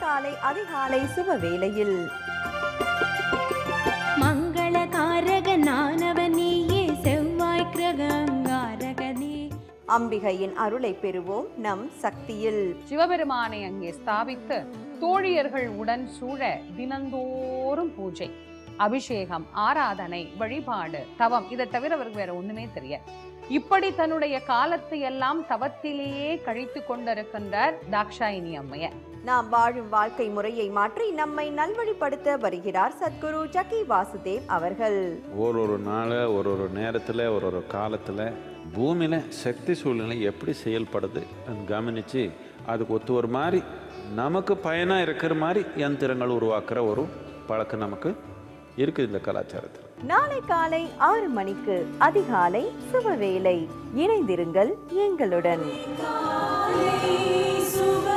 காலை அதிகாலை சுப வேளையில் மங்களகாரகனானவன் நீயே செவ்வாய் கிரகங்காரகனே அம்பிகையின் அருளை பெறுவோம் நம் சக்தியில் சிவபெருமானை அங்கே ஸ்தாபித்து தோழியர்கள் உடன் சூழ தினந்தோறும் பூஜை அபிஷேகம் ஆராதனை வழிபாடு தவம் இதை தவிர அவருக்கு வேற ஒண்ணுமே தெரியாது இப்படி தன்னுடைய காலத்தை எல்லாம் தவத்திலேயே கழித்து கொண்டிருக்கின்றார் தாக்ஷாயினி அம்மையர் நாம் வாழும் வாழ்க்கை முறையை மாற்றி நம்மை நல்வழிப்படுத்த வருகிறார் சத்குரு ஜக்கி வாசுதேவ் அவர்கள் ஒரு ஒரு நாள் ஒரு ஒரு நேரத்தில் ஒரு ஒரு காலத்தில் பூமியில் சக்தி சூழ்நிலை எப்படி செயல்படுது கவனித்து அதுக்கு ஒத்து ஒரு மாதிரி நமக்கு பயனாக இருக்கிற மாதிரி யந்திரங்கள் உருவாக்குற ஒரு பழக்கம் நமக்கு இருக்குது இந்த கலாச்சாரத்தில் நாளை காலை ஆறு மணிக்கு அதிகாலை சுப வேளை இணைந்திருங்கள் எங்களுடன் சுப